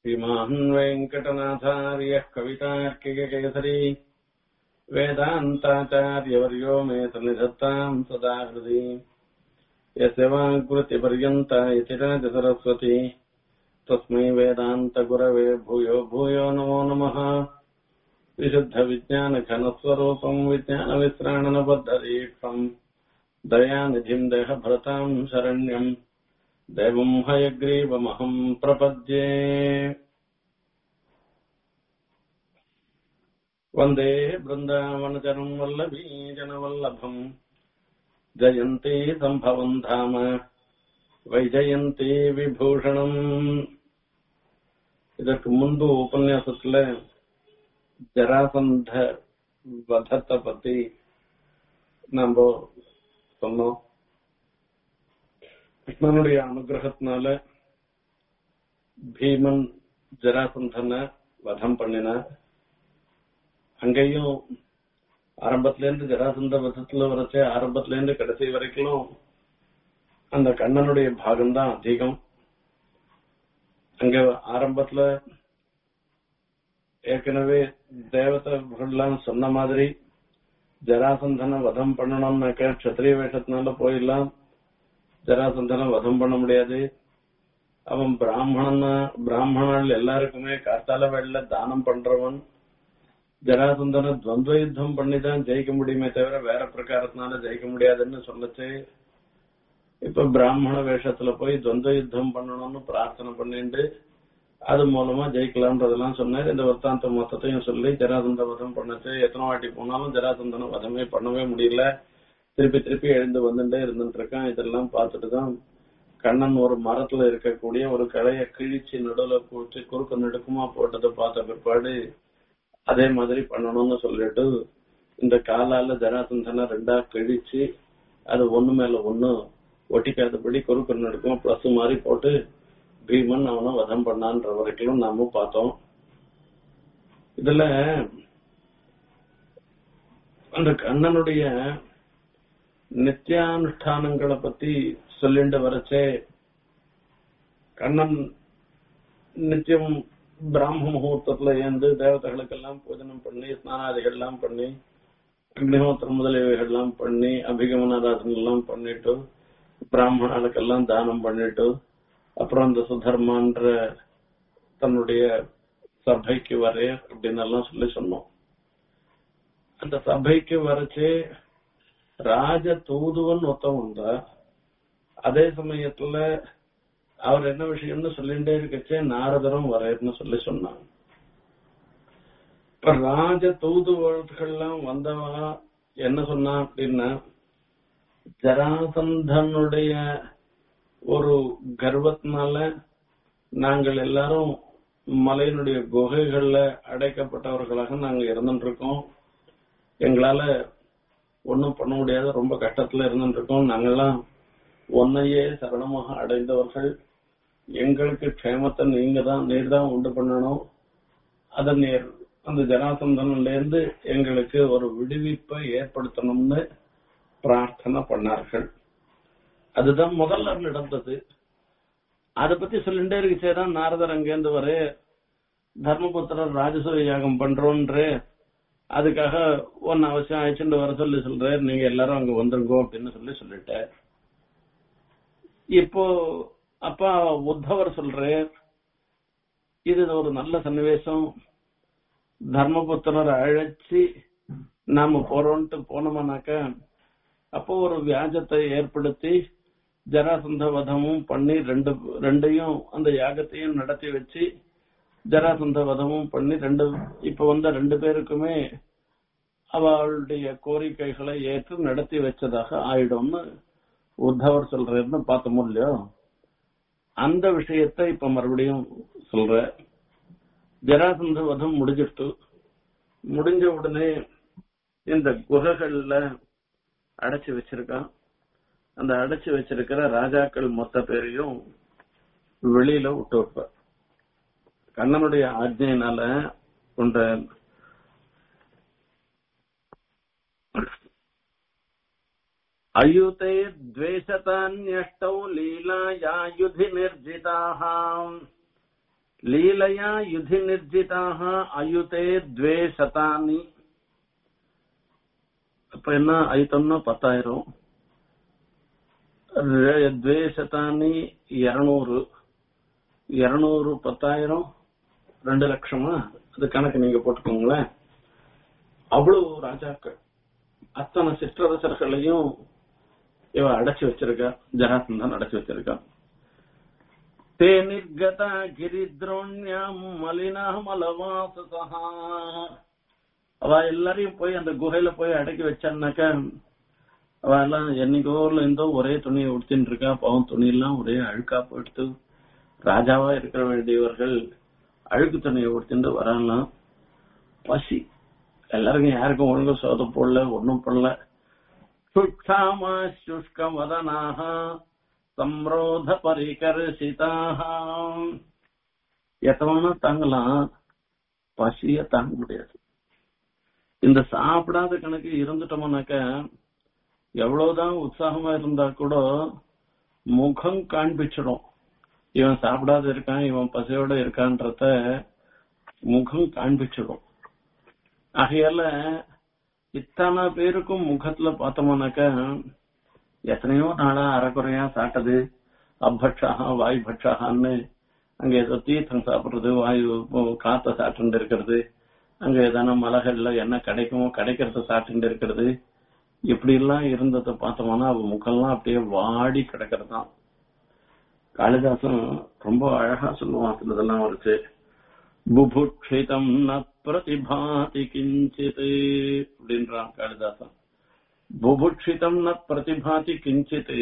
श्रीमान् वेङ्कटनाथार्यः कवितार्किककेसरी वेदान्ताचार्यवर्यो मे सन्निधत्ताम् सदा हृदि यस्य वाङ्कृतिपर्यन्ता इति सरस्वती तस्मै वेदान्तगुरवे भूयो भूयो नमो नमः विशुद्धविज्ञानघनस्वरूपम् विज्ञानविश्राणनबद्धदीक्षम् दयानिधिम् देहभरताम् शरण्यम् देवम् हयग्रीवमहम् प्रपद्ये वन्दे बृन्दावनचरम् वल्लभीजनवल्लभम् जयन्ती सम्भवम् धाम வைஜெயந்தி விபூஷணம் இதற்கு முன்பு உபன்யாசத்துல ஜராசந்த வதத்தை பத்தி நம்ம சொன்னோம் கிருஷ்ணனுடைய அனுகிரகத்தினால பீமன் ஜராசந்தனை வதம் பண்ணினார் அங்கேயும் ஆரம்பத்துல இருந்து ஜராசந்த வதத்துல வரைச்ச ஆரம்பத்துல இருந்து கடைசி வரைக்கும் அந்த கண்ணனுடைய பாகம்தான் அதிகம் அங்க ஆரம்பத்துல ஏற்கனவே தேவதைகள்லாம் சொன்ன மாதிரி ஜராசந்தனை வதம் பண்ணணும்னாக்க கஷத்திரிய வேஷத்தினால போயிடலாம் ஜராசந்தனை வதம் பண்ண முடியாது அவன் பிராமணன் பிராமணர்கள் எல்லாருக்குமே காத்தால வேளையில தானம் பண்றவன் ஜராசந்தனை துவந்த யுத்தம் பண்ணிதான் ஜெயிக்க முடியுமே தவிர வேற பிரகாரத்தினால ஜெயிக்க முடியாதுன்னு சொல்லச்சு இப்ப பிராமண வேஷத்துல போய் துவந்த யுத்தம் பண்ணணும்னு பிரார்த்தனை பண்ணிட்டு அது மூலமா ஜெயிக்கலாம்ன்றதெல்லாம் சொன்னார் இந்த வர்த்தாந்த மொத்தத்தையும் சொல்லி ஜராசந்த வதம் பண்ணச்சு எத்தனை வாட்டி போனாலும் ஜராசந்தன வதமே பண்ணவே முடியல திருப்பி திருப்பி எழுந்து வந்துட்டே இருந்துட்டு இருக்கான் இதெல்லாம் பார்த்துட்டு தான் கண்ணன் ஒரு மரத்துல இருக்கக்கூடிய ஒரு களைய கிழிச்சு நடுவுல போட்டு குறுக்க நெடுக்குமா போட்டதை பார்த்த பிற்பாடு அதே மாதிரி பண்ணணும்னு சொல்லிட்டு இந்த காலால ஜராசந்தனை ரெண்டா கிழிச்சு அது ஒண்ணு மேல ஒண்ணு ஒட்டிக்காதபடி குறுக்கு நடுக்கும் பிளஸ் மாதிரி போட்டு பீமன் அவனை வதம் பண்ணான்ற வரைக்கும் நாம பார்த்தோம் இதுல அந்த கண்ணனுடைய நித்தியானுஷ்டானங்களை பத்தி சொல்லிட்டு வரச்சே கண்ணன் நித்தியம் பிராம முகூர்த்தத்துல ஏந்து தேவதைகளுக்கெல்லாம் பூஜனம் பண்ணி ஸ்நானாதிகள் எல்லாம் பண்ணி அக்னிஹோத்திரம் முதலியவைகள் எல்லாம் பண்ணி அபிகமனாராசன் எல்லாம் பண்ணிட்டு பிராமணர்களுக்கெல்லாம் தானம் பண்ணிட்டு அப்புறம் இந்த சுதர்மான்ற தன்னுடைய சபைக்கு வரே அப்படின்னு எல்லாம் சொல்லி சொன்னோம் அந்த சபைக்கு வரைச்சு ராஜ தூதுவன் ஒருத்தன் வந்தா அதே சமயத்துல அவர் என்ன விஷயம்னு சொல்லிட்டே இருக்கச்சே நாரதரும் வரேன்னு சொல்லி சொன்னாங்க இப்ப ராஜ தூதுவர்கள்லாம் வந்தவா என்ன சொன்னா அப்படின்னா ஜராசந்தனுடைய ஒரு கர்வத்தினால நாங்கள் எல்லாரும் மலையினுடைய குகைகள்ல அடைக்கப்பட்டவர்களாக நாங்க இருந்துட்டு இருக்கோம் எங்களால ஒன்னும் பண்ண முடியாத ரொம்ப கஷ்டத்துல இருந்துட்டு இருக்கோம் நாங்கெல்லாம் ஒன்னையே சரணமாக அடைந்தவர்கள் எங்களுக்கு க்ஷேமத்தை நீங்க தான் நீர் தான் உண்டு பண்ணணும் அதை நீர் அந்த ஜனாசந்தன்ல இருந்து எங்களுக்கு ஒரு விடுவிப்பை ஏற்படுத்தணும்னு பிரார்த்தனை பண்ணார்கள் அதுதான் முதல்ல நடந்தது அதை பத்தி சொல்லிட்டே இருக்குச்சேதான் நாரதர் அங்கேருந்து வர தர்மபுத்திரர் ராஜசூய யாகம் பண்றோன்ற அதுக்காக ஒன்னு அவசியம் அழைச்சிட்டு வர சொல்லி சொல்றாரு நீங்க எல்லாரும் அங்க வந்துருங்கோ அப்படின்னு சொல்லி சொல்லிட்டார் இப்போ அப்பா உத்தவர் சொல்றார் இது ஒரு நல்ல சன்னிவேசம் தர்மபுத்திரரை அழைச்சி நாம போறோம்ட்டு போனோம்னாக்க அப்போ ஒரு வியாஜத்தை ஏற்படுத்தி ஜராசந்த வதமும் பண்ணி ரெண்டு ரெண்டையும் அந்த யாகத்தையும் நடத்தி வச்சு ஜராசந்த வதமும் பண்ணி ரெண்டு இப்ப வந்த ரெண்டு பேருக்குமே அவளுடைய கோரிக்கைகளை ஏற்று நடத்தி வச்சதாக ஆயிடும்னு உத்தவர் சொல்றதுன்னு பார்த்தோமோ இல்லையோ அந்த விஷயத்தை இப்ப மறுபடியும் சொல்ற ஜராசந்த வதம் முடிஞ்சிட்டு முடிஞ்ச உடனே இந்த குகைகள்ல அடைச்சு வச்சிருக்கான் அந்த அடைச்சு வச்சிருக்கிற ராஜாக்கள் மொத்த பேரையும் வெளியில விட்டு வைப்ப கண்ணனுடைய ஆஜ்ஞையினால கொண்ட அயுதே द्वेषतान्यष्टौ लीलाया युधि निर्जिताः லீலையா யுதி நிர்ஜிதாக அயுதே द्वे சதானி அப்ப என்ன ஐத்தம்னா பத்தாயிரம் ரெ- द्वे சதானி இருநூறு இருநூறு பத்தாயிரம் ரெண்டு லட்சமா அது கணக்கு நீங்க போட்டுக்கோங்களேன் அவ்வளவு ராஜாக்கள் அத்தனை சிற்றரசர்களையும் இவ அடைச்சு வச்சிருக்கா ஜராசந்தன் அடைச்சு வச்சிருக்கான் தே நிர்கத கிரித்ரோண்யாம் மலினா மலவாசசா அவ எல்லாரையும் போய் அந்த குகையில போய் அடக்கி வச்சான்னாக்கா அவ எல்லாம் என்னைக்கோ இருந்தோ ஒரே துணியை உடுத்தின்னு இருக்கா பாவம் துணியெல்லாம் ஒரே அழுக்கா போயிடுத்து ராஜாவா இருக்கிற வேண்டியவர்கள் அழுக்கு துணியை உடுத்திட்டு வரலாம் பசி எல்லாருக்கும் யாருக்கும் ஒழுங்கா சோத போடல ஒண்ணும் பண்ணல சுஷ்காமா சுஷ்க வதனாக சம்ரோத பரிகர்ஷிதாக எத்தவனா தாங்கலாம் பசிய தாங்க முடியாது இந்த சாப்பிடாத கணக்கு இருந்துட்டோம்னாக்க எவ்வளவுதான் உற்சாகமா இருந்தா கூட முகம் காண்பிச்சிடும் இவன் சாப்பிடாத இருக்கான் இவன் பசியோட இருக்கான்றத முகம் காண்பிச்சிடும் ஆகையால இத்தனை பேருக்கும் முகத்துல பார்த்தோம்னாக்க எத்தனையோ நாளா அறக்குறையா சாப்பிட்டது அபட்சாக வாய் பட்சாகான்னு அங்க ஏதோ தீர்த்தம் சாப்பிடுறது வாயு காத்த சாப்பிட்டு இருக்கிறது அங்க ஏதான மலைகள்ல என்ன கிடைக்குமோ கிடைக்கிறத சாப்பிட்டு இருக்கிறது இப்படி எல்லாம் இருந்ததை பார்த்தோம்னா அவ முகம்லாம் அப்படியே வாடி கிடக்கிறதாம் காளிதாசன் ரொம்ப அழகா சொல்லுவான் சிலதெல்லாம் வருச்சு புபுட்சிதம் ந பிரதிபாதி கிஞ்சித் அப்படின்றான் காளிதாசன் புபுட்சிதம் ந பிரதிபாதி கிஞ்சித்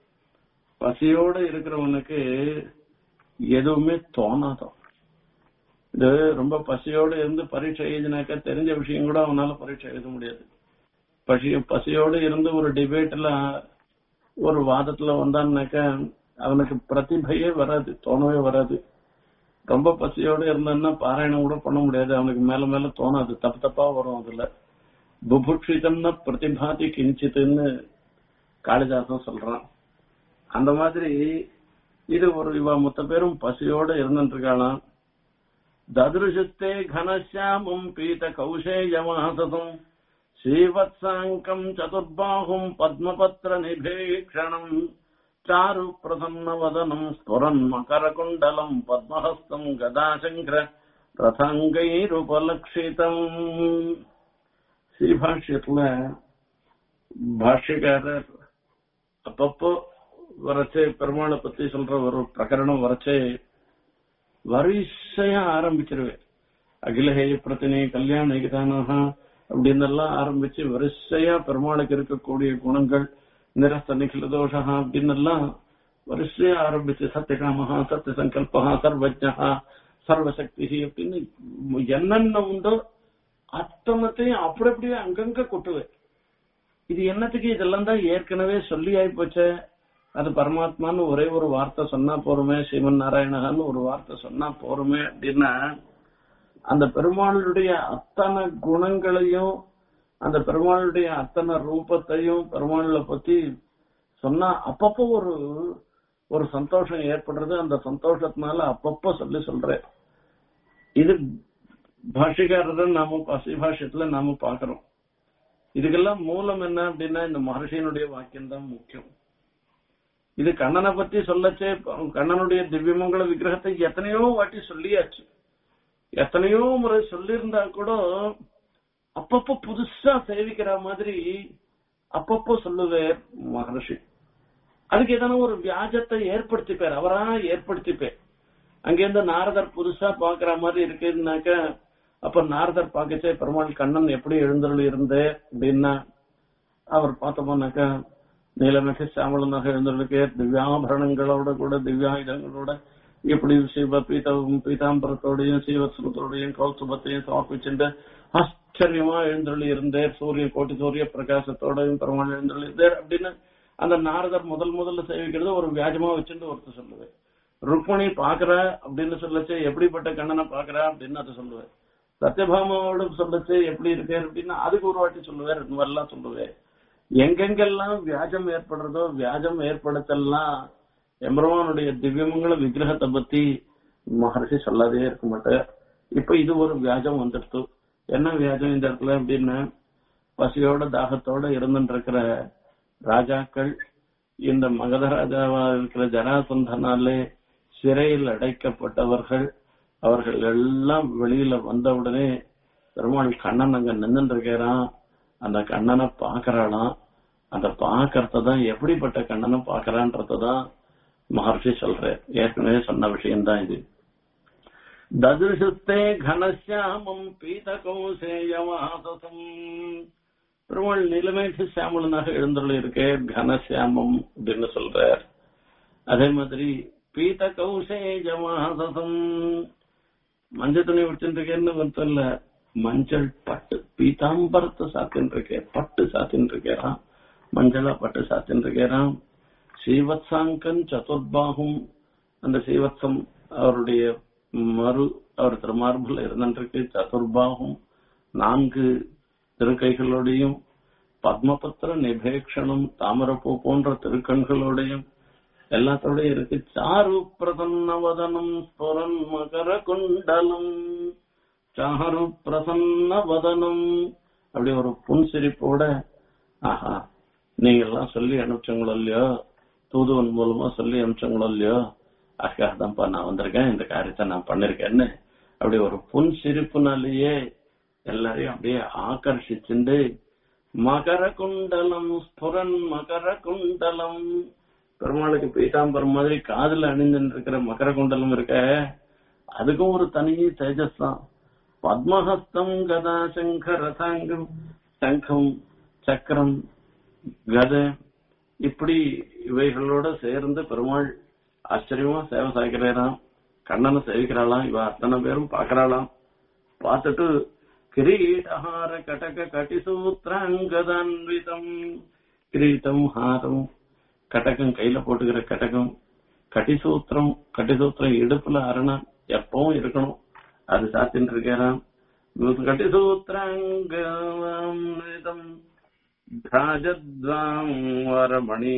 பசியோட இருக்கிறவனுக்கு எதுவுமே தோணாதான் இது ரொம்ப பசியோட இருந்து பரீட்சை எழுதினாக்க தெரிஞ்ச விஷயம் கூட அவனால பரீட்சை எழுத முடியாது பசி பசியோட இருந்து ஒரு டிபேட்ல ஒரு வாதத்துல வந்தான்னாக்க அவனுக்கு பிரதிபையே வராது தோணவே வராது ரொம்ப பசியோட இருந்தான்னா பாராயணம் கூட பண்ண முடியாது அவனுக்கு மேல மேல தோணாது தப்பு தப்பா வரும் அதுல புபுட்சிதம்னா பிரதிபாதி கிஞ்சித்துன்னு காளிதாசன் சொல்றான் அந்த மாதிரி இது ஒரு இவ மொத்த பேரும் பசியோட இருந்துட்டு இருக்காளாம் ததுருஷத்தே கனசியாமம் பீத கௌசேயமாசதம் ஸ்ரீவத்சாங்கம் சதுர்பாகும் பத்மபத்ர நிபேக்ஷணம் చారు ప్రసన్న వదనం స్ఫురన్ మకర కుండలం పద్మహస్తం గదాశంకర రథాంగైరుపలక్షితం ஸ்ரீபாஷ்யத்துல பாஷ்யக்காரர் அப்பப்போ வரச்சே பெருமாளை பத்தி சொல்ற ஒரு பிரகரணம் வரச்சே வரிசையா ஆரம்பிச்சிருவேன் அகிலஹேய பிரத்தினே கல்யாண ஏகதானஹ அப்படின்னு எல்லாம் ஆரம்பிச்சு வரிசையா பெருமாளுக்கு இருக்கக்கூடிய குணங்கள் நிரஸ்த நிகில தோஷா அப்படின்னு எல்லாம் வரிசையா ஆரம்பிச்சு சத்தியகாமஹா சத்திய சங்கல்பா சர்வஜா சர்வசக்தி அப்படின்னு என்னென்ன உண்டோ அத்தனத்தையும் அப்படி அப்படியே அங்கங்க கொட்டுவேன் இது என்னத்துக்கு இதெல்லாம் தான் ஏற்கனவே சொல்லி ஆயிப்போச்சே அது பரமாத்மான்னு ஒரே ஒரு வார்த்தை சொன்னா போருமே ஸ்ரீமன் நாராயணகான்னு ஒரு வார்த்தை சொன்னா போருமே அப்படின்னா அந்த பெருமாளுடைய அத்தனை குணங்களையும் அந்த பெருமாளுடைய அத்தனை ரூபத்தையும் பெருமாளை பத்தி சொன்னா அப்பப்போ ஒரு ஒரு சந்தோஷம் ஏற்படுறது அந்த சந்தோஷத்தினால அப்பப்போ சொல்லி சொல்றேன் இது பாஷிகாரர் நாம பசி பாஷ்யத்துல நாம பாக்குறோம் இதுக்கெல்லாம் மூலம் என்ன அப்படின்னா இந்த மகர்ஷியினுடைய வாக்கியம் தான் முக்கியம் இது கண்ணனை பத்தி சொல்லச்சே கண்ணனுடைய திவ்யமங்கல விக்கிரகத்தை எத்தனையோ வாட்டி சொல்லியாச்சு எத்தனையோ முறை சொல்லியிருந்தா கூட அப்பப்போ புதுசா சேவிக்கிற மாதிரி அப்பப்போ சொல்லுவேர் மகர்ஷி அதுக்கு எதனா ஒரு வியாஜத்தை ஏற்படுத்திப்பார் அவரா ஏற்படுத்திப்பார் அங்கிருந்து நாரதர் புதுசா பாக்குற மாதிரி இருக்குன்னாக்க அப்ப நாரதர் பாக்கச்சே பெருமாள் கண்ணன் எப்படி எழுந்தருள் இருந்தே அப்படின்னா அவர் பார்த்தோம்னாக்கா நீலமிக சாமலனாக எழுந்தருளுக்கு திவ்யாபரணங்களோட கூட திவ்யாயுதங்களோட இப்படி சிவ பீத பீதாம்பரத்தோடையும் சீவசுரத்தோடையும் கௌசுபத்தையும் சமர்ப்பிச்சுட்டு ஆச்சரியமா எழுந்தருளி இருந்தேர் சூரிய கோட்டி சூரிய பிரகாசத்தோடையும் பெருமாள் எழுந்தருளி இருந்தேர் அப்படின்னு அந்த நாரதர் முதல் முதல்ல சேவிக்கிறது ஒரு வியாஜமா வச்சுட்டு ஒருத்தர் சொல்லுவேன் ருக்மணி பாக்குற அப்படின்னு சொல்லச்சு எப்படிப்பட்ட கண்ணனை பாக்குறா அப்படின்னு அதை சொல்லுவேன் சத்யபாமாவோட சொல்லச்சு எப்படி இருக்காரு அப்படின்னா அதுக்கு ஒரு வாட்டி சொல்லுவேன் ரெண்டு மாதிரிலாம் சொல்லுவேன் எங்கெங்கெல்லாம் வியாஜம் ஏற்படுறதோ வியாஜம் ஏற்படுத்தலாம் எம்பெருமானுடைய திவ்யமங்கல விக்கிரகத்தை பத்தி மகர்ஷி சொல்லாதே இருக்க மாட்டார் இப்ப இது ஒரு வியாஜம் வந்துடுத்து என்ன வியாஜம் இந்த இடத்துல அப்படின்னா பசியோட தாகத்தோட இருந்துட்டு இருக்கிற ராஜாக்கள் இந்த மகத ராஜாவா இருக்கிற ஜனாசந்தனாலே சிறையில் அடைக்கப்பட்டவர்கள் அவர்கள் எல்லாம் வெளியில வந்தவுடனே பெருமாள் கண்ணன் அங்க நின்றுட்டு இருக்கிறான் அந்த கண்ணனை பாக்குறாளாம் அந்த பாக்கறதான் எப்படிப்பட்ட கண்ணனை பாக்குறான்றதான் மகர்ஷி சொல்றார் ஏற்கனவே சொன்ன விஷயம்தான் இது ததிருஷத்தே கனசியாமம் பீதகௌசேயவாசசம் பெருமாள் நிலமேட்டு சியாமலனாக எழுந்துள்ள இருக்கே கனசியாமம் அப்படின்னு சொல்றார் அதே மாதிரி பீத கௌசேஜமாசசம் மஞ்சள் துணி வச்சுருக்கேன்னு அர்த்தம் இல்ல மஞ்சள் பட்டு பீதாம்பரத்தை சாத்தின்னு இருக்கேன் பட்டு சாத்தின்னு இருக்கிறான் மஞ்சளா பட்டு சாத்தின்னு இருக்கிறான் ஸ்ரீவத்சாங்கன் சதுர்பாகும் அந்த ஸ்ரீவத்சம் அவருடைய மறு அவர் திருமார்பில் இருந்திருக்கு சதுர்பாகும் நான்கு திருக்கைகளோடையும் பத்மபத்திர நிபேக்ஷணம் தாமரப்பூ போன்ற திருக்கண்களோடையும் எல்லாத்தோடயும் இருக்கு சாரு பிரசன்னவதனம் ஸ்புரன் மகர குண்டலம் சாரு பிரசன்னவதனம் அப்படி ஒரு புன்சிரிப்போட ஆஹா நீங்க எல்லாம் சொல்லி அனுப்பிச்சவங்களோ இல்லையோ தூதுவன் மூலமா சொல்லி அனுப்பிச்சவங்களோ இல்லையோ அதுக்காகதான்ப்பா நான் வந்திருக்கேன் இந்த காரியத்தை நான் பண்ணிருக்கேன்னு அப்படி ஒரு புன் சிரிப்புனாலேயே எல்லாரையும் அப்படியே ஆகர்ஷிச்சுண்டு மகர குண்டலம் ஸ்புரன் மகர குண்டலம் பெருமாளுக்கு பீதாம்பரம் மாதிரி காதுல அணிஞ்சுட்டு இருக்கிற மகர குண்டலம் இருக்க அதுக்கும் ஒரு தனி தேஜஸ் தான் பத்மஹஸ்தம் கதா சங்கர சாங்கம் சங்கம் சக்கரம் கதை இப்படி இவைகளோட சேர்ந்து பெருமாள் ஆச்சரியமா சேவை சாய்க்கிறாராம் கண்ணனை சேவிக்கிறாளாம் இவ அத்தனை பேரும் பாக்குறாளாம் பார்த்துட்டு கிரீடஹார கடக கட்டிசூத்திராங்கதான்விதம் கிரீட்டம் ஹாரம் கடகம் கையில போட்டுக்கிற கடகம் கட்டிசூத்திரம் கட்டிசூத்திரம் இடுப்புல அரணம் எப்பவும் இருக்கணும் அது சாத்தின்னு இருக்கிறான் கட்டிசூத்திராங்கதம் ராஜத்வாம் வரமணி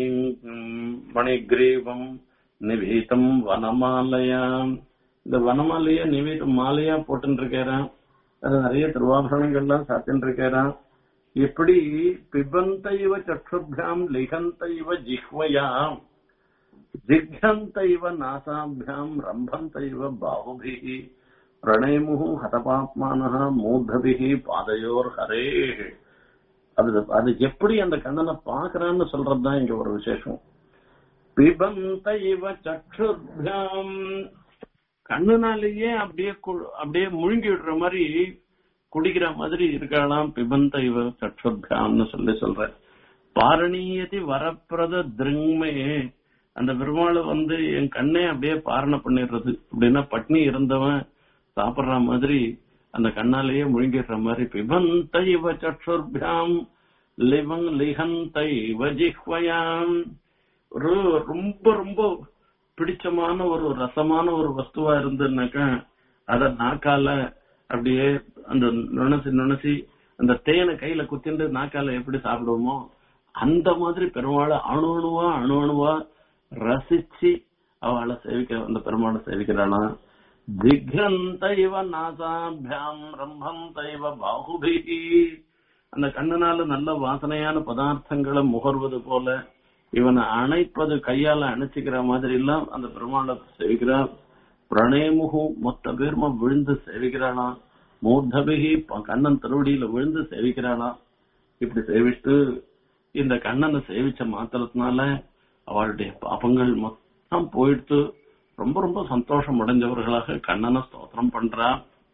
மணிகிரீவம் நிவீதம் வனமாலயாம் இந்த வனமாலைய நிவீதம் மாலையா போட்டுன்னு இருக்கிறான் அது நிறைய திருவாபரணங்கள்லாம் சாத்தின்னு இருக்கிறான் இப்படி பிபந்த இவ சற்றுபியாம் லிகந்த இவ ஜிஹ்வயாம் ஜிக்ஷந்த இவ நாசாபியாம் ரம்பந்த இவ பாகுபிஹி பிரணயமுகு ஹதபாத்மான மூர்தபிகி பாதையோர் ஹரே அது அது எப்படி அந்த கண்ணனை பாக்குறான்னு சொல்றதுதான் இங்க ஒரு விசேஷம் பிபந்த இவ சற்றுபியாம் கண்ணுனாலேயே அப்படியே கு- அப்படியே முழுங்கி விடுற மாதிரி குடிக்கிற மாதிரி இருக்கலாம் பிபந்த இவ சற்றுபியாம்னு சொல்லி சொல்ற பாரணீயதி வரப்பிரத திருங்மே அந்த பெருமாளை வந்து என் கண்ணே அப்படியே பாரணை பண்ணிடுறது அப்படின்னா பட்னி இருந்தவன் சாப்பிடுற மாதிரி அந்த கண்ணாலேயே முழுங்கிடுற மாதிரி பிபந்த இவ சற்றுர்பியாம் லிவங் லிஹந்த இவ ஜிஹ்வயாம் ஒரு ரொம்ப ரொம்ப பிடிச்சமான ஒரு ரசமான ஒரு வஸ்துவா இருந்துன்னாக்கா அத நாக்கால அப்படியே அந்த நுணசி நுணசி அந்த தேனை கையில குத்திண்டு நாக்கால எப்படி சாப்பிடுவோமோ அந்த மாதிரி பெருமாளை அணு அணுவா அணு அணுவா ரசிச்சு அவளை சேவிக்க அந்த பெருமாளை சேவிக்கிறானா திக்ரந்த இவ நாசாபியாம் ரம்பந்த இவ பாகுபிகி அந்த கண்ணனால நல்ல வாசனையான பதார்த்தங்களை முகர்வது போல இவனை அணைப்பது கையால அணைச்சிக்கிற மாதிரி எல்லாம் அந்த பெருமாளை சேவிக்கிறான் பிரணயமுகு மொத்த பேருமா விழுந்து சேவிக்கிறானா மூர்தபிகி ப- கண்ணன் திருவடியில விழுந்து சேவிக்கிறானா இப்படி சேவிட்டு இந்த கண்ணனை சேவிச்ச மாத்திரத்தினால அவளுடைய பாபங்கள் மொத்தம் போயிடுத்து ரொம்ப ரொம்ப சந்தோஷம் அடைஞ்சவர்களாக கண்ணனை ஸ்தோத்திரம் பண்றா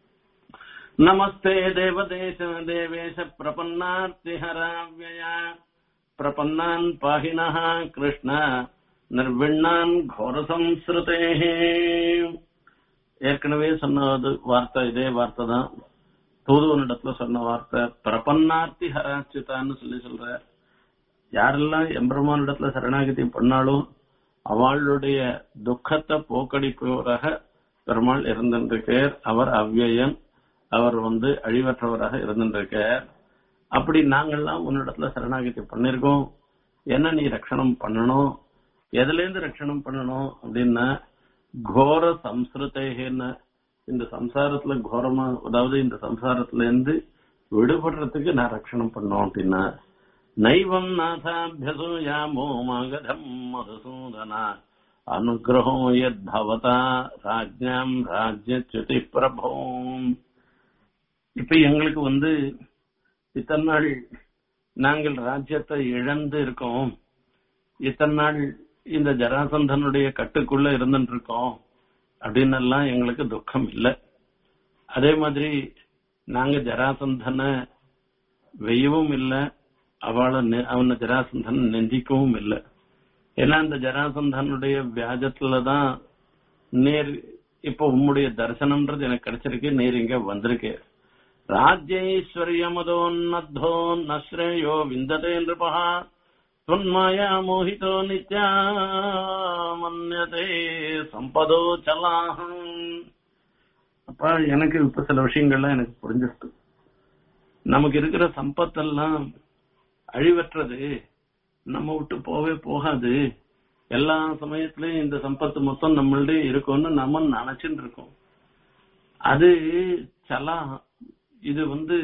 நமஸ்தே தேவதேச தேவேಶ பிரபன்னார்த்திஹராவ்யயா பிரபன்னான் பாகினः கிருஷ்ண நிர்விண்ணான் கோர சம்ஸ்ருதேஹே ஏற்கனவே சொன்னது வார்த்தை இதே வார்த்தை தான் தூதுவனிடத்துல சொன்ன வார்த்தை பிரபன்னார்த்தி ஹராச்சுதான்னு சொல்லி சொல்ற யாரெல்லாம் எம்பெருமானிடத்துல சரணாகதி பண்ணாலும் அவளுடைய துக்கத்தை போக்கடிப்பவராக பெருமாள் இருந்திருக்கார் அவர் அவ்வியன் அவர் வந்து அழிவற்றவராக இருந்திருக்கார் அப்படி நாங்கள்லாம் உன்னிடத்துல சரணாகதி பண்ணிருக்கோம் என்ன நீ ரட்சணம் பண்ணணும் எதுல இருந்து ரட்சணம் பண்ணணும் அப்படின்னா கோர சம்ஸ்கிருதேன்னு இந்த சம்சாரத்துல கோரமா அதாவது இந்த சம்சாரத்துல இருந்து விடுபடுறதுக்கு நான் ரட்சணம் பண்ணோம் அப்படின்னா நைவம் நாதாபியசோ யாமோ மகதம் மதுசூதனா அனுகிரகம் யத் பவதா ராஜ்யாம் ராஜ்யச்சுதி பிரபோம் இப்ப எங்களுக்கு வந்து இத்தனை நாள் நாங்கள் ராஜ்யத்தை இழந்து இருக்கோம் இத்தனை நாள் இந்த ஜராசந்தனுடைய கட்டுக்குள்ள இருந்துட்டு இருக்கோம் அப்படின்னு எல்லாம் எங்களுக்கு துக்கம் இல்லை அதே மாதிரி நாங்க ஜராசந்தனை வெய்யவும் இல்லை அவளை நெ- அவனை ஜராசந்தன் நெஞ்சிக்கவும் இல்லை ஏன்னா இந்த ஜராசந்தனுடைய வியாஜத்துலதான் நேர் இப்ப உம்முடைய தரிசனம்ன்றது எனக்கு கிடைச்சிருக்கு நேர் இங்க வந்திருக்கு ராஜ்யைஸ்வர்யமதோன்னத்தோ நஸ்ரேயோ விந்ததே நிருபா त्वन्माया मोहितो नित्या மன்யதே சம்பதோ சலாஹம் அப்பா எனக்கு இப்ப சில விஷயங்கள்லாம் எனக்கு புரிஞ்சிருக்கு நமக்கு இருக்கிற சம்பத்தெல்லாம் அழிவற்றது நம்ம விட்டு போவே போகாது எல்லா சமயத்திலயும் இந்த சம்பத்து மொத்தம் நம்மள்டே இருக்கும்னு நம்ம நினைச்சுட்டு இருக்கோம் அது சலா இது வந்து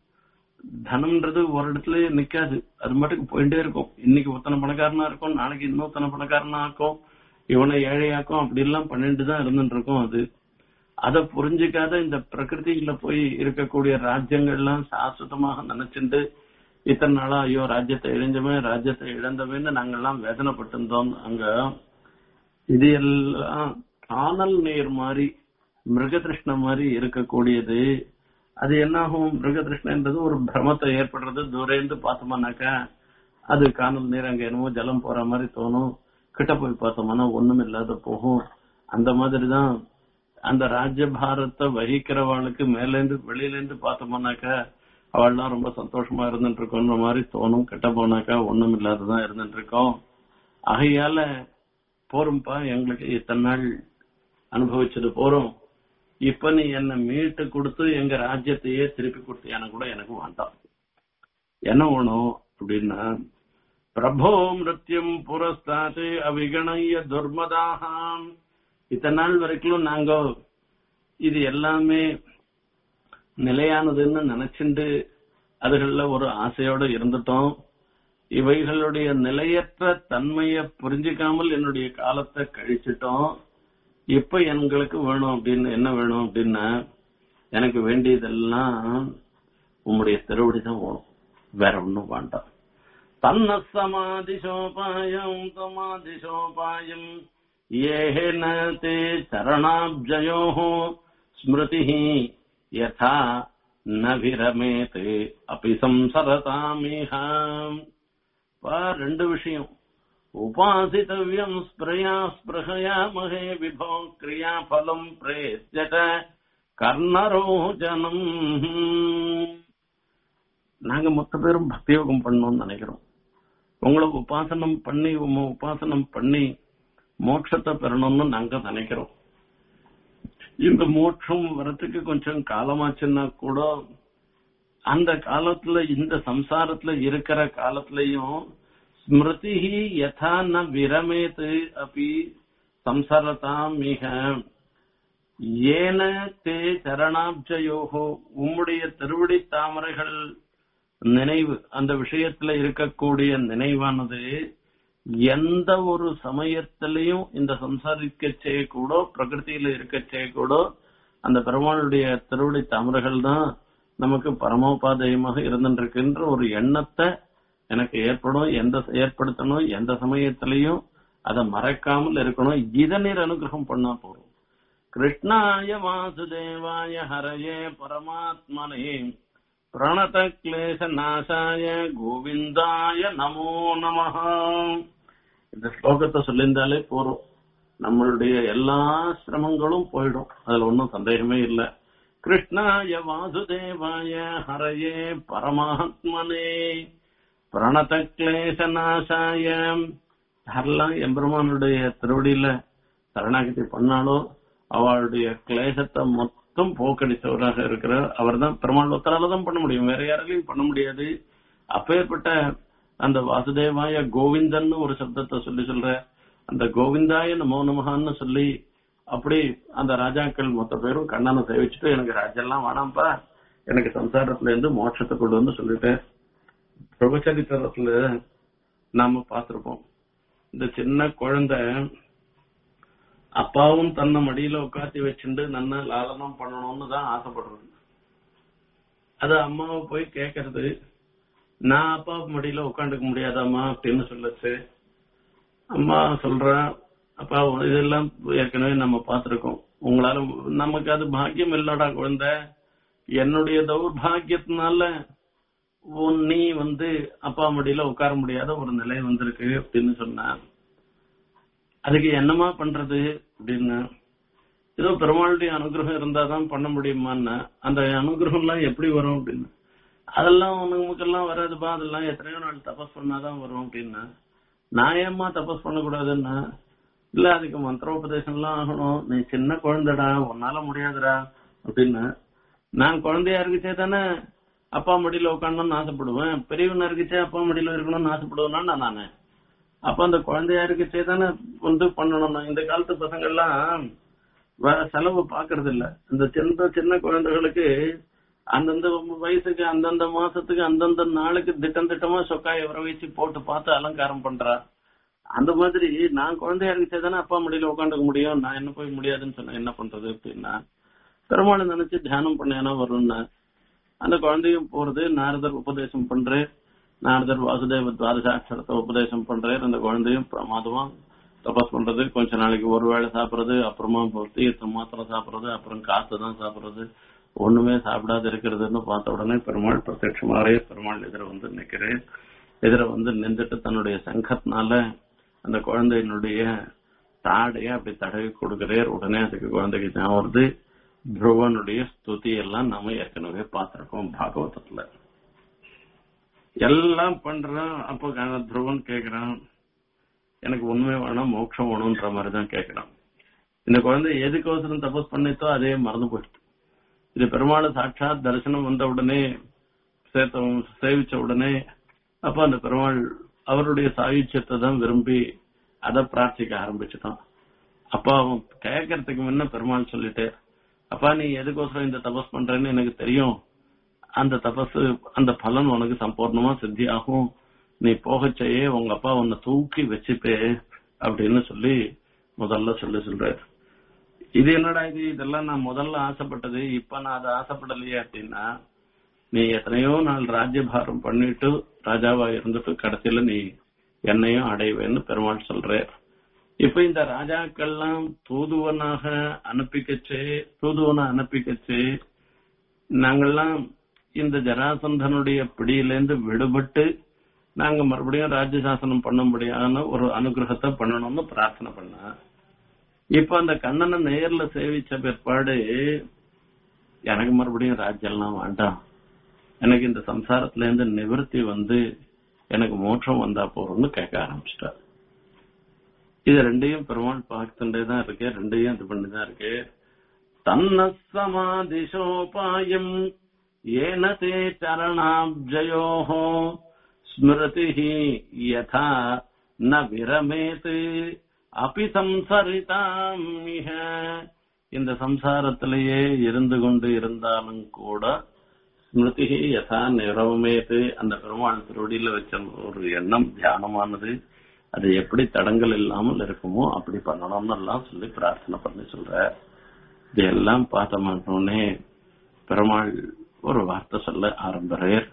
தனம்ன்றது ஒரு இடத்துல நிக்காது அது மட்டுக்கு போயிட்டே இருக்கும் இன்னைக்கு ஒத்தனை பணக்காரனா இருக்கும் நாளைக்கு இன்னொத்தனை பணக்காரனா ஆக்கும் இவனை ஏழையாக்கும் அப்படி எல்லாம் பண்ணிட்டு தான் இருந்துட்டு இருக்கும் அது அதை புரிஞ்சுக்காத இந்த பிரகிருதியில போய் இருக்கக்கூடிய ராஜ்யங்கள்லாம் சாஸ்வதமாக நினைச்சுட்டு இத்தனை நாளா ஐயோ ராஜ்யத்தை இழந்தவன் ராஜ்யத்தை இழந்தவன்னு நாங்கெல்லாம் வேதனைப்பட்டு இருந்தோம் அங்க இது எல்லாம் காணல் நீர் மாதிரி மிருகதிருஷ்ண மாதிரி இருக்கக்கூடியது அது என்னாகும் மிருகதிருஷ்ணன்றது ஒரு பிரமத்தை ஏற்படுறது தூரேந்து பார்த்தோம்னாக்கா அது காணல் நீர் அங்க என்னமோ ஜலம் போற மாதிரி தோணும் கிட்ட போய் பார்த்தோம்னா ஒண்ணும் இல்லாத போகும் அந்த மாதிரிதான் அந்த ராஜ்ய பாரத்தை வகிக்கிறவாளுக்கு மேலேந்து வெளியிலேந்து பார்த்தோம்னாக்கா அவள்லாம் ரொம்ப சந்தோஷமா இருந்துட்டு இருக்கோன்ற மாதிரி தோணும் கிட்ட போனாக்கா ஒண்ணும் இல்லாததான் இருந்துட்டு இருக்கோம் ஆகையால போரும்பா எங்களுக்கு இத்தனை நாள் அனுபவிச்சது போறோம் இப்ப நீ என்ன மீட்டு கொடுத்து எங்க ராஜ்யத்தையே திருப்பி கொடுத்தியான கூட எனக்கு வேண்டாம் என்ன வேணும் அப்படின்னா பிரபோ மிருத்யும் புரஸ்தாத்து அவிகணைய துர்மதாகாம் இத்தனை நாள் வரைக்கும் நாங்க இது எல்லாமே நிலையானதுன்னு நினைச்சுண்டு அதுகள்ல ஒரு ஆசையோட இருந்துட்டோம் இவைகளுடைய நிலையற்ற தன்மையை புரிஞ்சுக்காமல் என்னுடைய காலத்தை கழிச்சிட்டோம் இப்ப எங்களுக்கு வேணும் அப்படின்னு என்ன வேணும் அப்படின்னா எனக்கு வேண்டியதெல்லாம் உம்முடைய திருவடி தான் வேணும் வேற ஒண்ணும் வேண்டாம் தன்ன சமாதிசோபாயம் சமாதிசோபாயம் ஏன தே சரணாப்ஜயோ ஸ்மிருதி யதா ந விரமேத் அபி சம்சரதாமிஹாம் பா ரெண்டு விஷயம் உபாசித்தவியம் ஸ்பிரயா ஸ்பிருகயாமகே விபோ கிரியாபலம் பிரேத்யத கர்ணரோஜனம் நாங்க மொத்த பேரும் பக்தி யோகம் பண்ணணும்னு நினைக்கிறோம் உங்களை உபாசனம் பண்ணி உங்க உபாசனம் பண்ணி மோட்சத்தை பெறணும்னு நாங்க நினைக்கிறோம் இந்த மோட்சம் வரத்துக்கு கொஞ்சம் காலமாச்சுன்னா கூட அந்த காலத்துல இந்த சம்சாரத்துல இருக்கிற காலத்திலையும் ஸ்மிருதி யதா ந விரமேத் அப்படி சம்சரதாம் மிக ஏன தே சரணாப்ஜயோகோ உம்முடைய திருவடி தாமரைகள் நினைவு அந்த விஷயத்துல இருக்கக்கூடிய நினைவானது எந்த ஒரு சமயத்திலையும் இந்த சம்சாரிக்க செய்யக்கூட பிரகிருதியில இருக்க செய்யக்கூட அந்த பெருமாளுடைய திருவடி தாமரைகள் தான் நமக்கு பரமோபாதயமாக இருந்துருக்குன்ற ஒரு எண்ணத்தை எனக்கு ஏற்படும் எந்த ஏற்படுத்தணும் எந்த சமயத்திலையும் அதை மறக்காமல் இருக்கணும் இதை நீர் அனுகிரகம் பண்ணா போறோம் கிருஷ்ணாய வாசுதேவாய ஹரயே பரமாத்மனே பிரணத கிளேச நாசாய கோவிந்தாய நமோ நமஹ இந்த ஸ்லோகத்தை சொல்லியிருந்தாலே போறோம் நம்மளுடைய எல்லா சிரமங்களும் போயிடும் அதுல ஒன்றும் சந்தேகமே இல்லை கிருஷ்ணாய வாசுதேவாய ஹரயே பரமாத்மனே பிரணத கிளேச நாசாய யாரெல்லாம் எம்பெருமானுடைய திருவடியில சரணாகதி பண்ணாலோ அவளுடைய கிளேசத்தை மொத்தம் போக்கடித்தவராக இருக்கிறார் அவர் தான் பெருமாள் ஒத்தரால தான் பண்ண முடியும் வேற யாராலையும் பண்ண முடியாது அப்பேற்பட்ட அந்த வாசுதேவாய கோவிந்தன் ஒரு சப்தத்தை சொல்லி சொல்ற அந்த கோவிந்தாய நமோ நமகான்னு சொல்லி அப்படி அந்த ராஜாக்கள் மொத்த பேரும் கண்ணனை சேவிச்சுட்டு எனக்கு ராஜெல்லாம் வேணாம்ப்பா எனக்கு சம்சாரத்துல இருந்து மோட்சத்தை கொண்டு வந்து சொல்லிட்டு பிரபச்சரித்திரத்துல நாம பார்த்திருப்போம் இந்த சின்ன குழந்தை அப்பாவும் தன்னை மடியில உட்காத்தி வச்சுட்டு நன்னா லாலனம் பண்ணணும்னு தான் ஆசைப்படுறது அது அம்மாவை போய் கேக்குறது நான் அப்பா மடியில உட்காந்துக்க முடியாதாம்மா அப்படின்னு சொல்லச்சு அம்மா சொல்றேன் அப்பா இதெல்லாம் ஏற்கனவே நம்ம பார்த்திருக்கோம் உங்களால நமக்கு அது பாக்கியம் இல்லடா குழந்தை என்னுடைய தௌர்பாகியத்தினால உன் நீ வந்து அப்பா மடியில உட்கார முடியாத ஒரு நிலை வந்திருக்கு அப்படின்னு சொன்ன அதுக்கு என்னமா பண்றது அப்படின்னு ஏதோ பெருமாளுடைய அனுகிரகம் இருந்தாதான் பண்ண முடியுமான்னு அந்த அனுகிரகம் எல்லாம் எப்படி வரும் அப்படின்னு அதெல்லாம் உனக்குலாம் வராதுப்பா அதெல்லாம் எத்தனையோ நாள் தபஸ் பண்ணாதான் வரும் அப்படின்னா நான் ஏம்மா தபஸ் பண்ணக்கூடாதுன்னா இல்ல அதுக்கு மந்திரோபதேசம் எல்லாம் ஆகணும் நீ சின்ன குழந்தைடா உன்னால முடியாதுடா அப்படின்னு நான் குழந்தையா இருக்குச்சே தானே அப்பா மடியில உட்காரணும்னு ஆசைப்படுவேன் பெரியவனா இருக்குச்சே அப்பா மடியில இருக்கணும்னு ஆசைப்படுவேன்னா நானு அப்ப அந்த குழந்தையா இருக்குச்சே தானே வந்து பண்ணணும் இந்த காலத்து பசங்க எல்லாம் வேற செலவு பாக்குறது இல்ல இந்த சின்ன சின்ன குழந்தைகளுக்கு அந்தந்த வயசுக்கு அந்தந்த மாசத்துக்கு அந்தந்த நாளுக்கு திட்டம் திட்டமா சொக்காய வர வச்சு போட்டு பார்த்து அலங்காரம் பண்றா அந்த மாதிரி நான் குழந்தையா இருந்துச்சே தானே அப்பா மடியில உட்காந்துக்க முடியும் நான் என்ன போய் முடியாதுன்னு சொன்னேன் என்ன பண்றது அப்படின்னா பெருமாள் நினைச்சு தியானம் பண்ணேனா வரும்னா அந்த குழந்தையும் போறது நாரதர் உபதேசம் பண்றே நாரதர் வாசுதேவ துவாதசாட்சரத்தை உபதேசம் பண்றாரு அந்த குழந்தையும் பிரமாதமா தபஸ் பண்றது கொஞ்ச நாளைக்கு ஒரு வேளை சாப்பிடுறது அப்புறமா தீர்த்தம் மாத்திரம் சாப்பிடுறது அப்புறம் காத்து தான் சாப்பிடுறது ஒண்ணுமே சாப்பிடாத இருக்கிறதுன்னு பார்த்த உடனே பெருமாள் பிரத்யட்சமாவே பெருமாள் எதிர வந்து நிக்கிறேன் எதிர வந்து நின்றுட்டு தன்னுடைய சங்கத்தினால அந்த குழந்தையினுடைய தாடைய அப்படி தடவி கொடுக்கிறார் உடனே அதுக்கு குழந்தைக்கு ஞாபகம் வருது துருவனுடைய ஸ்துதி எல்லாம் நாம ஏற்கனவே பார்த்திருக்கோம் பாகவதத்துல எல்லாம் பண்றான் அப்போ துருவன் கேக்குறான் எனக்கு உண்மை வேணாம் மோட்சம் வேணும்ன்ற மாதிரி தான் கேட்கிறான் இந்த குழந்தை எதுக்கோசரம் தபஸ் பண்ணித்தோ அதே மறந்து போயிடுது இது பெருமாள் சாட்சாத் தரிசனம் வந்த உடனே சேர்த்த சேவிச்ச உடனே அப்ப அந்த பெருமாள் அவருடைய சாயுச்சியத்தை தான் விரும்பி அதை பிரார்த்திக்க ஆரம்பிச்சுட்டான் அப்பா அவன் கேட்கறதுக்கு முன்ன பெருமாள் சொல்லிட்டு அப்பா நீ எதுக்கோசரம் இந்த தபஸ் பண்றேன்னு எனக்கு தெரியும் அந்த தபஸ் அந்த பலன் உனக்கு சம்பூர்ணமா சித்தி ஆகும் நீ போகச்சேயே உங்க அப்பா உன்னை தூக்கி வச்சுப்பே அப்படின்னு சொல்லி முதல்ல சொல்லி சொல்றாரு இது என்னடா இது இதெல்லாம் நான் முதல்ல ஆசைப்பட்டது இப்ப நான் அதை ஆசைப்படலையே அப்படின்னா நீ எத்தனையோ நாள் ராஜ்யபாரம் பண்ணிட்டு ராஜாவா இருந்துட்டு கடைசியில நீ என்னையும் அடைவேன்னு பெருமாள் சொல்ற இப்ப இந்த ராஜாக்கள்லாம் தூதுவனாக அனுப்பிக்கச்சு தூதுவனை அனுப்பிக்கச்சு நாங்கெல்லாம் இந்த ஜராசந்தனுடைய பிடியிலேருந்து விடுபட்டு நாங்க மறுபடியும் ராஜ்ய சாசனம் பண்ணும்படியான ஒரு அனுகிரகத்தை பண்ணணும்னு பிரார்த்தனை பண்ண இப்ப அந்த கண்ணனை நேர்ல சேவிச்ச பிற்பாடு எனக்கு மறுபடியும் ராஜ்யம்லாம் வேண்டாம் எனக்கு இந்த சம்சாரத்துல இருந்து நிவர்த்தி வந்து எனக்கு மோட்சம் வந்தா போறோம்னு கேட்க ஆரம்பிச்சிட்டார் இது ரெண்டையும் பெருமாள் பார்த்துட்டே தான் இருக்கு ரெண்டையும் இது பண்ணிதான் இருக்கு தன்ன சமாதிசோபாயம் ஏன தே சரணாப்ஜயோஹோ ஸ்மிருதி யதா ந விரமேத் அபி சம்சரிதாம் மிக இந்த சம்சாரத்திலேயே இருந்து கொண்டு இருந்தாலும் கூட ஸ்மிருதி யதா நிரவமேத்து அந்த பெருமாள் திருவடியில வச்ச ஒரு எண்ணம் தியானமானது அது எப்படி தடங்கள் இல்லாமல் இருக்குமோ அப்படி பண்ணணும்னு எல்லாம் சொல்லி பிரார்த்தனை பண்ணி சொல்ற இதெல்லாம் பார்த்த மாட்டோன்னே பெருமாள் ஒரு வார்த்தை சொல்ல ஆரம்பரேர்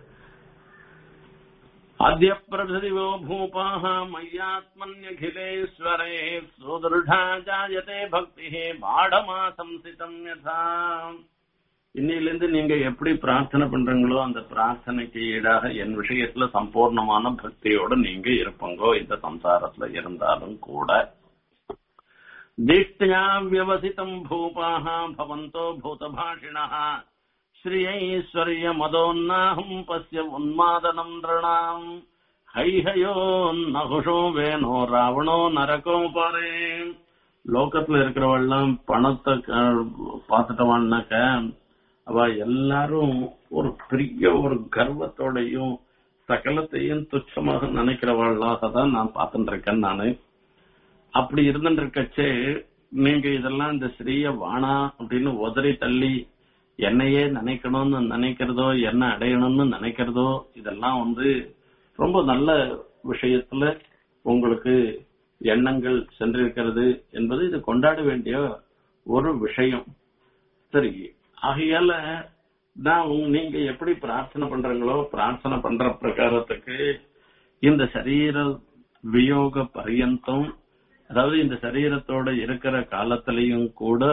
अद्य प्रभृतिवो भूपाः मय्यात्मन्यखिलेश्वरे सुदृढा जायते भक्तिः பாடமாசம்சிதம் யதா இன்னிலிருந்து நீங்க எப்படி பிரார்த்தனை பண்றீங்களோ அந்த பிரார்த்தனைக்கு ஈடாக என் விஷயத்துல சம்பூர்ணமான பக்தியோட நீங்க இருப்பங்கோ இந்த சம்சாரத்துல இருந்தாலும் கூட திஷ்டியா வியவசிதம் பூபாக பவந்தோ பூதபாஷிணः श्रियैश्वर्य मदोन्नाहम् पश्य उन्मादनम् नृणाम् ஹைஹயோ நகுஷோ வேணோ ராவணோ நரகோ பாரு லோகத்துல இருக்கிறவெல்லாம் பணத்தை பார்த்துட்டவான்னாக்க அவ எல்லாரும் ஒரு பெரிய ஒரு கர்வத்தோடையும் சகலத்தையும் துச்சமாக நினைக்கிறவளாக தான் நான் பார்த்துட்டு இருக்கேன் நானு அப்படி இருந்துட்டு இருக்கச்சே நீங்க இதெல்லாம் இந்த ஸ்ரீய வானா அப்படின்னு உதறி தள்ளி என்னையே நினைக்கணும்னு நினைக்கிறதோ என்ன அடையணும்னு நினைக்கிறதோ இதெல்லாம் வந்து ரொம்ப நல்ல விஷயத்துல உங்களுக்கு எண்ணங்கள் சென்றிருக்கிறது என்பது இது கொண்டாட வேண்டிய ஒரு விஷயம் சரி ஆகையால நான் உங்க- நீங்க எப்படி பிரார்த்தனை பண்றீங்களோ பிரார்த்தனை பண்ற பிரகாரத்துக்கு இந்த சரீர வியோக பரியந்தம் அதாவது இந்த சரீரத்தோட இருக்கிற காலத்திலையும் கூட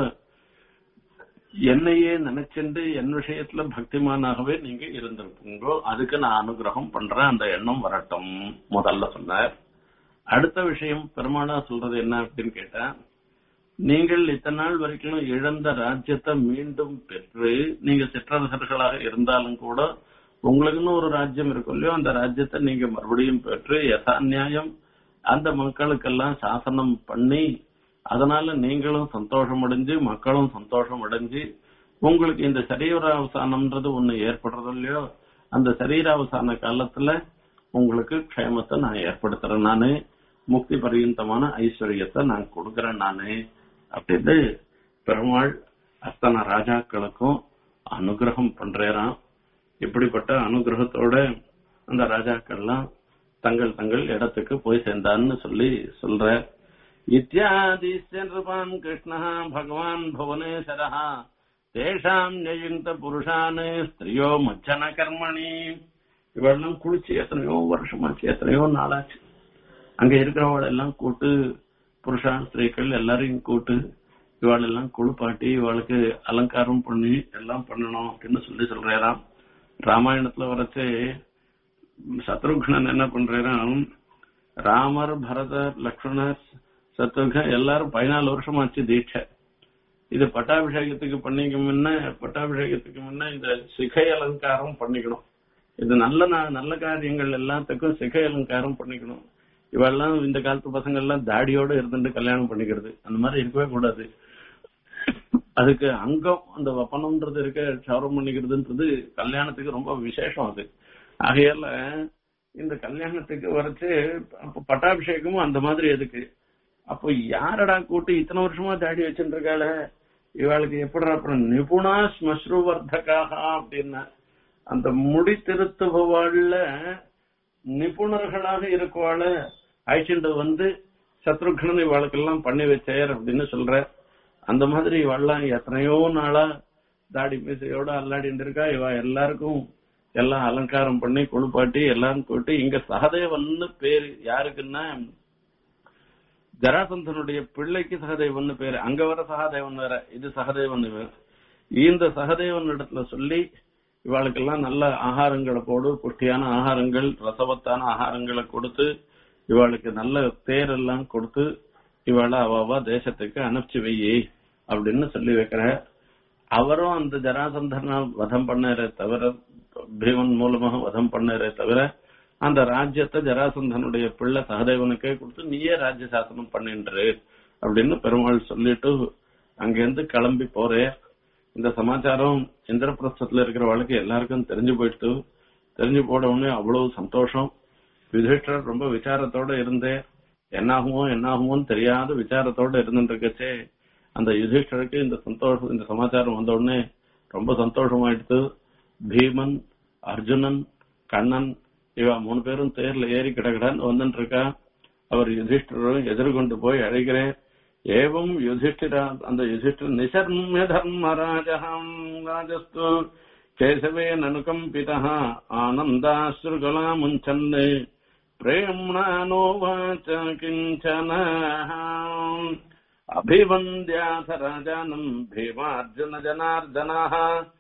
என்னையே நினைச்சுண்டு என் விஷயத்துல பக்திமானாகவே நீங்க இருந்திருப்பீங்களோ அதுக்கு நான் அனுகிரகம் பண்றேன் அந்த எண்ணம் வரட்டும் முதல்ல சொன்னார் அடுத்த விஷயம் பெருமானா சொல்றது என்ன அப்படின்னு கேட்டா நீங்கள் இத்தனை நாள் வரைக்கும் இழந்த ராஜ்யத்தை மீண்டும் பெற்று நீங்க சிற்றரசர்களாக இருந்தாலும் கூட உங்களுக்குன்னு ஒரு ராஜ்யம் இருக்கும் இல்லையோ அந்த ராஜ்யத்தை நீங்க மறுபடியும் பெற்று யசாநியாயம் அந்த மக்களுக்கெல்லாம் சாசனம் பண்ணி அதனால நீங்களும் சந்தோஷம் அடைஞ்சு மக்களும் சந்தோஷம் அடைஞ்சு உங்களுக்கு இந்த சரீராவசானம்ன்றது ஒண்ணு ஏற்படுறது இல்லையோ அந்த சரீராவசான காலத்துல உங்களுக்கு க்ஷேமத்தை நான் ஏற்படுத்துறேன் நானு முக்தி பரியந்தமான ஐஸ்வர்யத்தை நான் கொடுக்கறேன் நானு அப்படின்னு பெருமாள் அத்தனை ராஜாக்களுக்கும் அனுகிரகம் பண்றேராம் இப்படிப்பட்ட அனுகிரகத்தோட அந்த ராஜாக்கள்லாம் தங்கள் தங்கள் இடத்துக்கு போய் சேர்ந்தான்னு சொல்லி சொல்ற இத்தியாதி நிருபான் கிருஷ்ணா பகவான் புவனேஸ்வரः தேஷாம் நியுக்த புருஷான் ஸ்திரியோ மச்சன கர்மணி இவெல்லாம் குளிச்சு எத்தனையோ வருஷமாச்சு எத்தனையோ நாளாச்சு அங்க இருக்கிறவள எல்லாம் கூட்டு புருஷான் ஸ்திரீகள் எல்லாரையும் கூட்டு இவாள் எல்லாம் குளிப்பாட்டி இவாளுக்கு அலங்காரம் பண்ணி எல்லாம் பண்ணணும் அப்படின்னு சொல்லி சொல்றாராம் ராமாயணத்துல வரைச்சு சத்ருக்னன் என்ன பண்றாராம் ராமர் பரதர் லக்ஷ்மணர் சத்ருகன் எல்லாரும் பதினாலு வருஷமாச்சு தீட்சை இது பட்டாபிஷேகத்துக்கு பண்ணிக்க முன்ன பட்டாபிஷேகத்துக்கு முன்ன இந்த சிகை அலங்காரம் பண்ணிக்கணும் இது நல்ல நா- நல்ல காரியங்கள் எல்லாத்துக்கும் சிகை அலங்காரம் பண்ணிக்கணும் இவெல்லாம் இந்த காலத்து பசங்க எல்லாம் தாடியோட இருந்துட்டு கல்யாணம் பண்ணிக்கிறது அந்த மாதிரி இருக்கவே கூடாது அதுக்கு அங்கம் அந்த வப்பனம்ன்றது இருக்க சவரம் பண்ணிக்கிறதுன்றது கல்யாணத்துக்கு ரொம்ப விசேஷம் அது ஆகையால இந்த கல்யாணத்துக்கு வரைச்சு அப்ப பட்டாபிஷேகமும் அந்த மாதிரி எதுக்கு அப்போ யாரடா கூட்டு இத்தனை வருஷமா தாடி வச்சுட்டு இருக்காள இவாளுக்கு எப்படி அப்புறம் நிபுணா ஸ்மஸ்ருவர்த்தகாக அப்படின்னா அந்த முடி திருத்துபவாள்ல நிபுணர்களாக இருக்கவாள அழைச்சிட்டு வந்து சத்ருக்னன் இவாளுக்கெல்லாம் பண்ணி வச்சார் அப்படின்னு சொல்ற அந்த மாதிரி இவாள்லாம் எத்தனையோ நாளா தாடி மீசையோட அல்லாடிட்டு இருக்கா இவ எல்லாருக்கும் எல்லாம் அலங்காரம் பண்ணி குளிப்பாட்டி எல்லாரும் போட்டு இங்க சகதேவன்னு பேரு யாருக்குன்னா ஜராசந்தனுடைய பிள்ளைக்கு சகதேவன் பேரு அங்க வர சகாதேவன் வேற இது சகதேவன் வேற இந்த சகதேவன் இடத்துல சொல்லி இவாளுக்கெல்லாம் நல்ல ஆகாரங்களை போடு புஷ்டியான ஆகாரங்கள் ரசவத்தான ஆகாரங்களை கொடுத்து இவாளுக்கு நல்ல தேரெல்லாம் கொடுத்து இவாளை அவாவா தேசத்துக்கு அனுப்பிச்சு வையி அப்படின்னு சொல்லி வைக்கிற அவரும் அந்த ஜராசந்தனை வதம் பண்ணாரே தவிர பீமன் மூலமாக வதம் பண்ணாரே தவிர அந்த ராஜ்யத்தை ஜராசந்தனுடைய பிள்ளை சகதேவனுக்கே கொடுத்து நீயே ராஜ்ய சாசனம் பண்ணின்று அப்படின்னு பெருமாள் சொல்லிட்டு அங்கிருந்து கிளம்பி போறே இந்த சமாச்சாரம் இந்திரபிரஸ்தத்துல இருக்கிறவளுக்கு எல்லாருக்கும் தெரிஞ்சு போயிட்டு தெரிஞ்சு போட உடனே அவ்வளவு சந்தோஷம் யுதிஷ்டர் ரொம்ப விசாரத்தோட இருந்தே என்னாகுமோ என்னாகுமோன்னு தெரியாத விசாரத்தோட இருந்துட்டு இருக்கச்சே அந்த யுதிஷ்டருக்கு இந்த சந்தோஷம் இந்த சமாச்சாரம் வந்த உடனே ரொம்ப சந்தோஷமாயிடுத்து பீமன் அர்ஜுனன் கண்ணன் இவ மூணு பேரும் தேர்ல ஏறி கிடக்கிடான்னு வந்துட்டு இருக்கா அவர் யுதிஷ்டரும் எதிர்கொண்டு போய் அழைக்கிறேன் ஏவம் யுதிஷ்டிரா அந்த யுதிஷ்டர் நிசர்மிய தர்மராஜகம் ராஜஸ்து கேசவே நனுகம்பிதா ஆனந்தாஸ்ருகலா முஞ்சன்னு பிரேம்ணானோவாச்ச கிஞ்சன அபிவந்தியாச ராஜானம் பீமார்ஜுன ஜனார்தனாः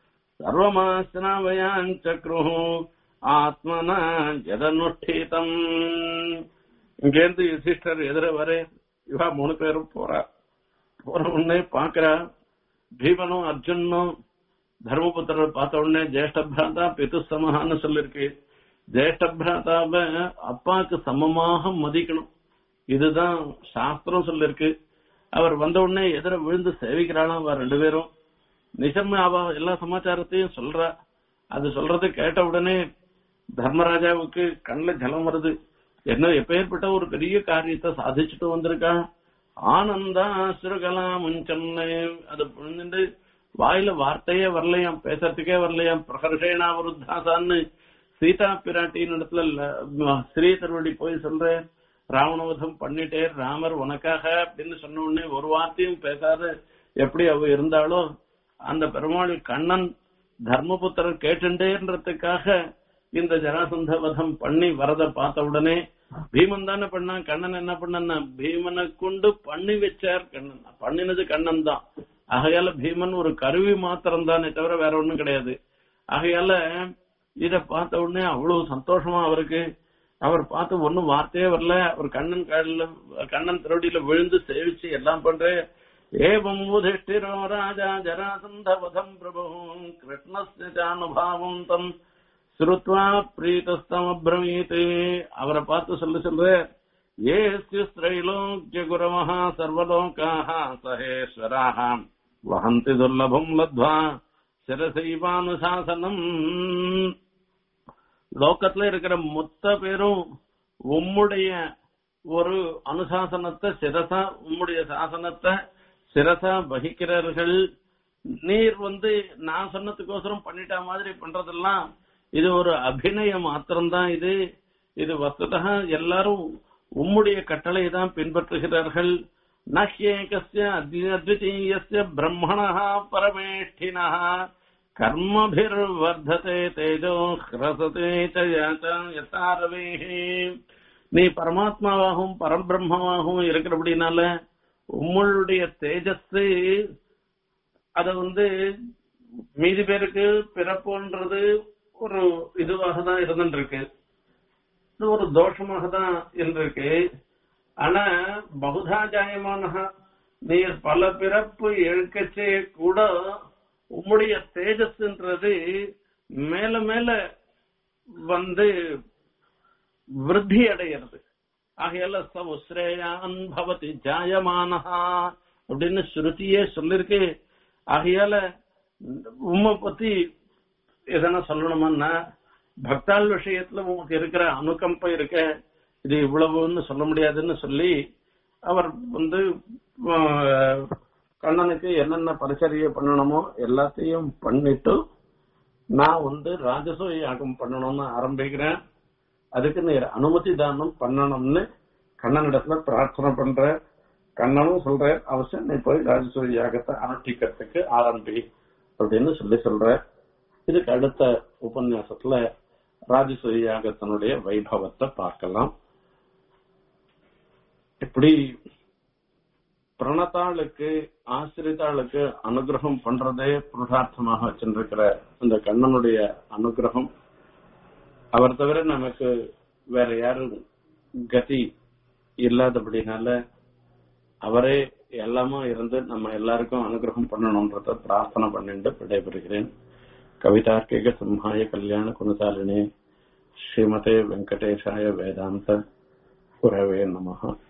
சர்வமாஸ்னாவயாஞ்சக்ருः ஆத்மனா எதனுஷ்டிதம் இங்கேருந்து யுதிஷ்டர் எதிர வர இவா மூணு பேரும் போறா போற உடனே பாக்குறா பீமனும் அர்ஜுனும் தர்மபுத்திரர் பார்த்த உடனே ஜேஷ்ட பிராதா பிது சமஹான்னு சொல்லிருக்கு ஜேஷ்ட பிராதாவை அப்பாக்கு சமமாக மதிக்கணும் இதுதான் சாஸ்திரம் சொல்லிருக்கு அவர் வந்த உடனே எதிர விழுந்து சேவிக்கிறாளாம் அவ ரெண்டு பேரும் நிஜம் அவ எல்லா சமாச்சாரத்தையும் சொல்றா அது சொல்றது கேட்ட உடனே தர்மராஜாவுக்கு கண்ணுல ஜலம் வருது என்ன எப்பேற்பட்ட ஒரு பெரிய காரியத்தை சாதிச்சுட்டு வந்திருக்கா ஆனந்தாசுருகலா முஞ்சன்னு அது புரிஞ்சுட்டு வாயில வார்த்தையே வரலையாம் பேசுறதுக்கே வரலையாம் பிரகர்ஷேனா விருத்தாசான்னு சீதா பிராட்டியின் இடத்துல ல- ஸ்ரீ திருவடி போய் சொல்ற ராவணவதம் பண்ணிட்டே ராமர் உனக்காக அப்படின்னு சொன்ன உடனே ஒரு வார்த்தையும் பேசாத எப்படி அவ இருந்தாலோ அந்த பெருமாள் கண்ணன் தர்மபுத்திரர் கேட்டுட்டேன்றதுக்காக இந்த ஜராசந்த வதம் பண்ணி வரத பார்த்த உடனே பீமன் தானே பண்ணான் கண்ணன் என்ன பண்ணா பீமனை கொண்டு பண்ணி வச்சார் கண்ணன் பண்ணினது கண்ணன் தான் ஆகையால பீமன் ஒரு கருவி மாத்திரம் தானே தவிர வேற ஒண்ணும் கிடையாது ஆகையால இத பார்த்த உடனே அவ்வளவு சந்தோஷமா அவருக்கு அவர் பார்த்து ஒண்ணும் வார்த்தையே வரல அவர் கண்ணன் காலில் கண்ணன் திருவடியில விழுந்து சேவிச்சு எல்லாம் பண்றே ஏவம் உதிஷ்டிரோ ராஜா ஜராசந்த வதம் பிரபு கிருஷ்ணஸ்ய சானுபாவம் தம் ஸ்ருத்வா பிரீதஸ்தம் அப்ரமீத் அவரை பார்த்து சொல்லு சொல்ற ஏஸ்ய ஸ்திரைலோக்கிய குரவः சர்வலோகாः சஹேஸ்வராः வஹந்தி துர்லபம் லத்வா சிரசைவானுசாசனம் லோகத்துல இருக்கிற மொத்த பேரும் உம்முடைய ஒரு அனுசாசனத்தை சிரசா உம்முடைய சாசனத்தை சிரசா வகிக்கிறார்கள் நீர் வந்து நான் சொன்னதுக்கோசரம் பண்ணிட்ட மாதிரி பண்றதெல்லாம் இது ஒரு அபிநயம் மாத்திரம்தான் இது இது வஸ்துதா எல்லாரும் உம்முடைய கட்டளை தான் பின்பற்றுகிறார்கள் நஹ்யேகஸ்ய அத்விதீயஸ்ய பிரம்மணः பரமேஷ்டினः கர்மபிர்வர்ததே தேஜோ ஹ்ரசதே ச யத- யதாரவேः நீ பரமாத்மாவாகவும் பரபிரம்மமாகவும் இருக்கிறபடினால உம்முடைய தேஜஸ் அத வந்து மீதி பேருக்கு பிறப்புன்றது ஒரு இதுவாக தான் இருந்துருக்கு இது ஒரு தோஷமாக தான் இருந்திருக்கு ஆனா பகுதா ஜாயமான நீர் பல பிறப்பு எழுக்கச்சே கூட உம்முடைய தேஜஸ்ன்றது மேல மேல வந்து விருத்தி அடைகிறது ஆகையால சவுஸ்ரேயான் பவதி ஜாயமானஹா அப்படின்னு ஸ்ருதியே சொல்லிருக்கு ஆகையால உம்மை பத்தி எதனா சொல்லணுமான்னா பக்தாள் விஷயத்துல உங்களுக்கு இருக்கிற அனுகம்பம் இருக்க இது இவ்வளவுன்னு சொல்ல முடியாதுன்னு சொல்லி அவர் வந்து ஆஹ், கண்ணனுக்கு என்னென்ன பரிசரிய பண்ணணுமோ எல்லாத்தையும் பண்ணிட்டு நான் வந்து ராஜசூய யாகம் பண்ணணும்னு ஆரம்பிக்கிறேன் அதுக்கு நீர் அனுமதி தானம் பண்ணணும்னு கண்ணனிடத்துல பிரார்த்தனை பண்ற கண்ணனும் சொல்ற அவசியம் நீ போய் ராஜசூய யாகத்தை அனுஷ்டிக்கிறதுக்கு ஆரம்பி அப்படின்னு சொல்லி சொல்ற இதுக்கு அடுத்த உபன்யாசத்துல ராஜசூய யாகத்தினுடைய வைபவத்தை பார்க்கலாம் இப்படி பிரணதாளுக்கு ஆசிரிதாளுக்கு அனுகிரகம் பண்றதே புருஷார்த்தமாக வச்சிருக்கிற இந்த கண்ணனுடைய அனுகிரகம் அவர் தவிர நமக்கு வேற யாரும் கதி இல்லாதபடினால அவரே எல்லாமும் இருந்து நம்ம எல்லாருக்கும் அனுகிரகம் பண்ணணும்ன்றத பிரார்த்தனை பண்ணிட்டு விடைபெறுகிறேன் கவிதார்க்கிக சிம்ஹாய கல்யாண குணசாலினே ஸ்ரீமதே வெங்கடேஷாய வேதாந்த குரவே நமஹ